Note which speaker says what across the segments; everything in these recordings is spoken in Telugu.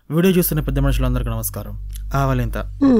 Speaker 1: వీడియో చూస్తున్న పెద్ద మనుషులందరికీ నమస్కారం ఆవలింత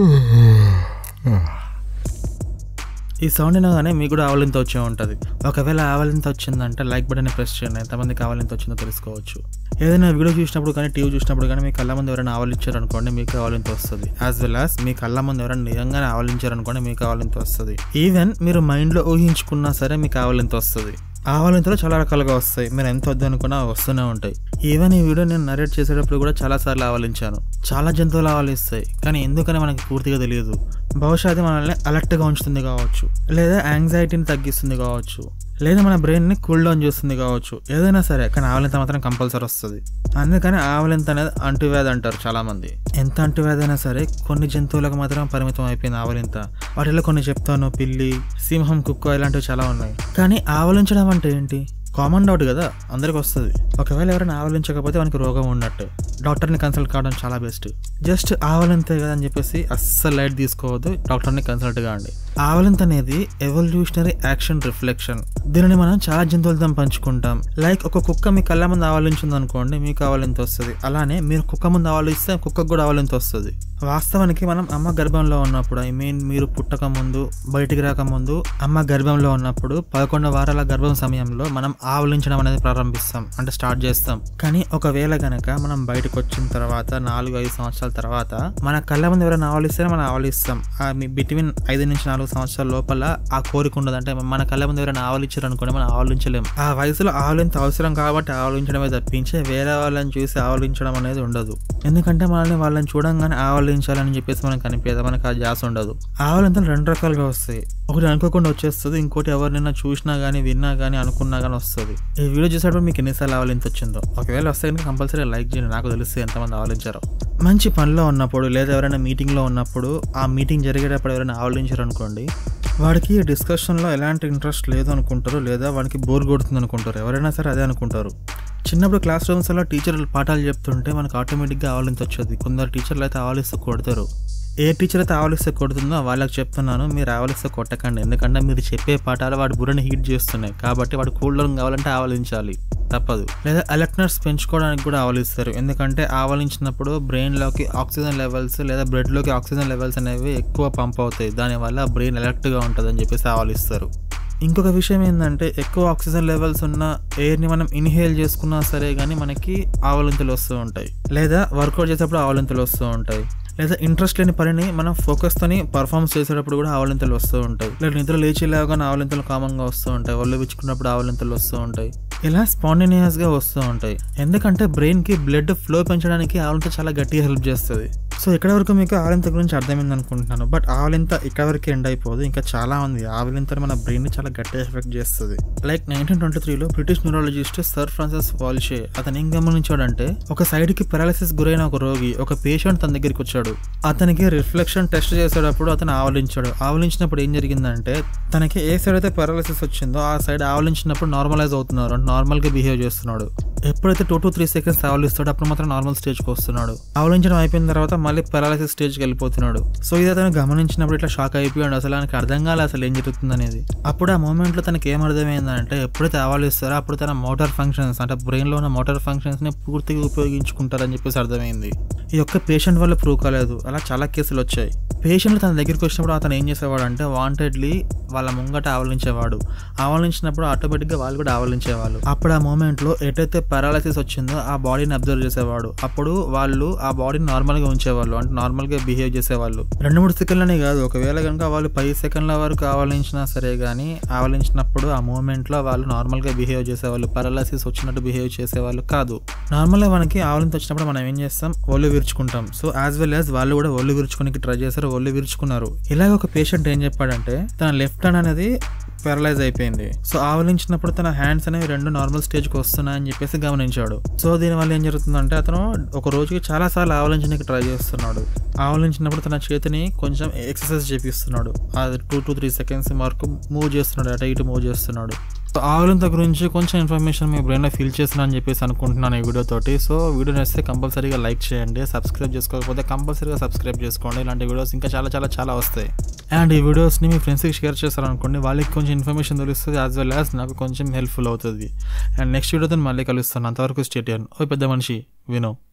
Speaker 1: ఈ సౌండ్ వినగానే మీకు కూడా ఆవలింత వచ్చే ఉంటుంది ఒకవేళ ఆవలింత వచ్చిందంటే లైక్ బటన్ ప్రెస్ చేయండి ఎంతమందికి ఆవలింత వచ్చిందో తెలుసుకోవచ్చు ఏదైనా వీడియో చూసినప్పుడు కానీ టీవీ చూసినప్పుడు కానీ మీ కళ్ళ ముందు ఎవరైనా ఆవలించారు అనుకోండి మీకు ఆవలింత వస్తుంది యాజ్ వెల్ యాజ్ మీ కళ్ళ ముందు ఎవరైనా నిజంగానే ఆవలించారు అనుకోండి మీకు ఆవలింత వస్తుంది ఈవెన్ మీరు మైండ్లో ఊహించుకున్నా సరే మీకు ఆవలింత వస్తుంది ఆవలింతలు చాలా రకాలుగా వస్తాయి మీరు ఎంత వద్దు అనుకున్నా వస్తూనే ఉంటాయి ఈవెన్ ఈ వీడియో నేను నరేట్ చేసేటప్పుడు కూడా చాలా సార్లు ఆవలించాను చాలా జంతువులు ఆవలిస్తాయి కానీ ఎందుకని మనకి పూర్తిగా తెలియదు బహుశా అది మనల్ని అలర్ట్గా ఉంచుతుంది కావచ్చు లేదా యాంగ్జైటీని తగ్గిస్తుంది కావచ్చు లేదా మన బ్రెయిన్ని కూల్ డౌన్ చేస్తుంది కావచ్చు ఏదైనా సరే కానీ ఆవలింత మాత్రం కంపల్సరీ వస్తుంది అందుకని ఆవలింత అనేది అంటువ్యాధి అంటారు చాలా మంది ఎంత అంటువ్యాధి అయినా సరే కొన్ని జంతువులకు మాత్రం పరిమితం అయిపోయింది ఆవలింత వాటిలో కొన్ని చెప్తాను పిల్లి సింహం కుక్క ఇలాంటివి చాలా ఉన్నాయి కానీ ఆవలించడం అంటే ఏంటి కామన్ డౌట్ కదా అందరికి వస్తుంది ఒకవేళ ఎవరైనా ఆవలించకపోతే వానికి రోగం ఉన్నట్టు డాక్టర్ని కన్సల్ట్ కావడం చాలా బెస్ట్ జస్ట్ ఆవలింతే కదా అని చెప్పేసి అస్సలు లైట్ తీసుకోవద్దు డాక్టర్ని కన్సల్ట్ కాండి ఆవలింత అనేది ఎవల్యూషనరీ యాక్షన్ రిఫ్లెక్షన్ దీనిని మనం చాలా జంతువులతో పంచుకుంటాం లైక్ ఒక కుక్క మీ కళ్ళ ముందు ఆవలించింది అనుకోండి మీకు ఆవలింత వస్తుంది అలానే మీరు కుక్క ముందు ఆవలిస్తే కుక్కకు కూడా ఆవలింత వస్తుంది వాస్తవానికి మనం అమ్మ గర్భంలో ఉన్నప్పుడు ఐ మీన్ మీరు పుట్టక ముందు బయటికి రాకముందు అమ్మ గర్భంలో ఉన్నప్పుడు పదకొండు వారాల గర్భం సమయంలో మనం ఆవలించడం అనేది ప్రారంభిస్తాం అంటే స్టార్ట్ చేస్తాం కానీ ఒకవేళ గనక మనం బయటకు వచ్చిన తర్వాత నాలుగు ఐదు సంవత్సరాల తర్వాత మన కళ్ళ ముందు ఎవరైనా ఆవలిస్తే మనం ఆవలిస్తాం ఆ బిట్వీన్ ఐదు నుంచి నాలుగు సంవత్సరాల లోపల ఆ కోరిక ఉండదు అంటే మన కళ్ళ ముందు ఎవరైనా ఆవలించారు అనుకోండి మనం ఆవలించలేం ఆ వయసులో ఆవలింత అవసరం కాబట్టి ఆవలించడమే తప్పించే వేరే వాళ్ళని చూసి ఆవలించడం అనేది ఉండదు ఎందుకంటే మనల్ని వాళ్ళని చూడంగానే ఆవలించాలని చెప్పేసి మనకు కనిపించదు మనకు ఆ జాస్ ఉండదు ఆవలింతలు రెండు రకాలుగా వస్తాయి ఒకటి అనుకోకుండా వచ్చేస్తుంది ఇంకోటి ఎవరినైనా చూసినా కానీ విన్నా కానీ అనుకున్నా కానీ వస్తుంది ఈ వీడియో చూసేటప్పుడు మీకు ఎన్నిసార్లు ఆవలింత వచ్చిందో ఒకవేళ వస్తే కనుక కంపల్సరీ లైక్ చేయండి నాకు తెలిస్తే ఎంతమంది ఆవలించారో మంచి పనిలో ఉన్నప్పుడు లేదా ఎవరైనా మీటింగ్లో ఉన్నప్పుడు ఆ మీటింగ్ జరిగేటప్పుడు ఎవరైనా ఆవలించారు అనుకోండి వాడికి డిస్కషన్లో ఎలాంటి ఇంట్రెస్ట్ లేదు అనుకుంటారు లేదా వాడికి బోర్ కొడుతుంది అనుకుంటారు ఎవరైనా సరే అదే అనుకుంటారు చిన్నప్పుడు క్లాస్ రూమ్స్లో టీచర్లు పాఠాలు చెప్తుంటే మనకు ఆటోమేటిక్గా ఆవలింత వచ్చేది కొందరు టీచర్లు అయితే ఆవలిస్తూ కొడతారు ఏ టీచర్ అయితే ఆవలిస్తే కొడుతుందో వాళ్ళకి చెప్తున్నాను మీరు ఆవలిస్తే కొట్టకండి ఎందుకంటే మీరు చెప్పే పాఠాలు వాడి బుర్రని హీట్ చేస్తున్నాయి కాబట్టి వాడు కూల్ డౌన్ కావాలంటే ఆవలించాలి తప్పదు లేదా అలర్ట్నెస్ పెంచుకోవడానికి కూడా ఆవలిస్తారు ఎందుకంటే ఆవలించినప్పుడు బ్రెయిన్లోకి ఆక్సిజన్ లెవెల్స్ లేదా బ్లడ్లోకి ఆక్సిజన్ లెవెల్స్ అనేవి ఎక్కువ పంప్ అవుతాయి దానివల్ల బ్రెయిన్ అలర్ట్గా ఉంటుంది అని చెప్పేసి ఆవలిస్తారు ఇంకొక విషయం ఏంటంటే ఎక్కువ ఆక్సిజన్ లెవెల్స్ ఉన్న ఎయిర్ని మనం ఇన్హేల్ చేసుకున్నా సరే కానీ మనకి ఆవలింతలు వస్తూ ఉంటాయి లేదా వర్కౌట్ చేసేటప్పుడు ఆవలింతలు వస్తూ ఉంటాయి లేదా ఇంట్రెస్ట్ లేని పనిని మనం ఫోకస్తోని పర్ఫార్మ్ చేసేటప్పుడు కూడా ఆవలింతలు వస్తూ ఉంటాయి లేదా నిద్ర లేచేలాగానే ఆవలింతలు కామంగా వస్తూ ఉంటాయి ఒళ్ళు విచ్చుకున్నప్పుడు ఆవలింతలు వస్తూ ఉంటాయి ఇలా స్పాండినియస్గా వస్తూ ఉంటాయి ఎందుకంటే బ్రెయిన్కి బ్లడ్ ఫ్లో పెంచడానికి ఆవలింత చాలా గట్టిగా హెల్ప్ చేస్తుంది సో ఇక్కడ వరకు మీకు ఆవలింత గురించి అర్థమైంది అనుకుంటున్నాను బట్ ఆవలింత ఇక్కడ వరకు ఎండ్ అయిపోదు ఇంకా చాలా ఉంది ఆవలింత మన బ్రెయిన్ చాలా గట్టిగా ఎఫెక్ట్ చేస్తుంది లైక్ నైన్టీన్ ట్వంటీ త్రీలో British neurologist sir Francis Walshe అతను ఏం గమనించాడంటే ఒక సైడ్ కి పెరాలసిస్ గురైన ఒక రోగి ఒక పేషెంట్ తన దగ్గరికి వచ్చాడు అతనికి రిఫ్లెక్షన్ టెస్ట్ చేసేటప్పుడు అతను ఆవలించాడు ఆవలించినప్పుడు ఏం జరిగిందంటే తనకి ఏ సైడ్ అయితే పెరాలసిస్ వచ్చిందో ఆ సైడ్ ఆవలించినప్పుడు నార్మలైజ్ అవుతున్నారు అంటే నార్మల్ గా బిహేవ్ చేస్తున్నాడు ఎప్పుడైతే టూ టు త్రీ సెకండ్స్ ఆవలిస్తాడో అప్పుడు మాత్రం నార్మల్ స్టేజ్కి వస్తున్నాడు ఆవలించడం అయిపోయిన తర్వాత మళ్ళీ పెరాలసిస్ స్టేజ్కి వెళ్ళిపోతున్నాడు సో ఇది అతను గమనించినప్పుడు ఇట్లా షాక్ అయిపోయాడు అసలు ఆయనకి అర్థం కాలే అసలు ఏం జరుగుతుంది అనేది అప్పుడు ఆ మూమెంట్లో తనకి ఏం అర్థమైందంటే ఎప్పుడైతే ఆవలిస్తారో అప్పుడు తన మోటార్ ఫంక్షన్స్ అంటే బ్రెయిన్లో ఉన్న మోటార్ ఫంక్షన్స్ని పూర్తిగా ఉపయోగించుకుంటారని చెప్పేసి అర్థమైంది ఈ యొక్క పేషెంట్ వల్ల ప్రూవ్ కాలేదు అలా చాలా కేసులు వచ్చాయి పేషెంట్ తన దగ్గరికి వచ్చినప్పుడు అతను ఏం చేసేవాడు అంటే వాంటెడ్లీ వాళ్ళ ముంగట ఆవలించేవాడు ఆవలించినప్పుడు ఆటోమేటిక్గా వాళ్ళు కూడా ఆవలించేవాళ్ళు అప్పుడు ఆ మూమెంట్లో ఎటైతే పారాలసిస్ వచ్చిందో ఆ బాడీని అబ్జర్వ్ చేసేవాడు అప్పుడు వాళ్ళు ఆ బాడీని నార్మల్గా ఉంచేవాళ్ళు అంటే నార్మల్గా బిహేవ్ చేసేవాళ్ళు రెండు మూడు సెకండ్లనే కాదు ఒకవేళ కనుక వాళ్ళు పది సెకండ్ల వరకు ఆవలించినా సరే కానీ ఆవలించినప్పుడు ఆ మూమెంట్లో వాళ్ళు నార్మల్గా బిహేవ్ చేసేవాళ్ళు పారాలసిస్ వచ్చినట్టు బిహేవ్ చేసేవాళ్ళు కాదు నార్మల్గా మనకి ఆవలింత వచ్చినప్పుడు మనం ఏం చేస్తాం ఒళ్ళు విరుచుకుంటాం సో యాజ్ వెల్ యాజ్ వాళ్ళు కూడా ఒళ్ళు విరుచుకోనికి ట్రై చేశారు ఒళ్ళు విరుచుకున్నారు ఇలాగ ఒక పేషెంట్ ఏం చెప్పాడంటే తన లెఫ్ట్ హ్యాండ్ అనేది పారలైజ్ అయిపోయింది సో ఆవలించినప్పుడు తన హ్యాండ్స్ అనేవి రెండు నార్మల్ స్టేజ్కి వస్తున్నాయని చెప్పేసి గమనించాడు సో దీనివల్ల ఏం జరుగుతుందంటే అతను ఒక రోజుకి చాలా సార్లు ఆవలించడానికి ట్రై చేస్తున్నాడు ఆవలించినప్పుడు తన చేతిని కొంచెం ఎక్సర్సైజ్ చేపిస్తున్నాడు అది టూ టు త్రీ సెకండ్స్ వరకు మూవ్ చేస్తున్నాడు అటు ఇటు మూవ్ చేస్తున్నాడు సో ఆవలింత గురించి కొంచెం ఇన్ఫర్మేషన్ మీ బ్రెయిన్లో ఫీల్ చేస్తున్నా అని చెప్పేసి అనుకుంటున్నాను ఈ వీడియో తోటి సో వీడియో నచ్చితే కంపల్సరీగా లైక్ చేయండి సబ్స్క్రైబ్ చేసుకోకపోతే కంపల్సరీగా సబ్స్క్రైబ్ చేసుకోండి ఇలాంటి వీడియోస్ ఇంకా చాలా చాలా చాలా వస్తాయి అండ్ ఈ వీడియోస్ని మీ ఫ్రెండ్స్కి షేర్ చేస్తారనుకోండి వాళ్ళకి కొంచెం ఇన్ఫర్మేషన్ తెలుస్తుంది యాజ్ వెల్ యాజ్ నాకు కొంచెం హెల్ప్ఫుల్ అవుతుంది అండ్ నెక్స్ట్ వీడియోతో మళ్ళీ కలుస్తాను అంతవరకు స్టేట్ ఓ పెద్ద మనిషి వినో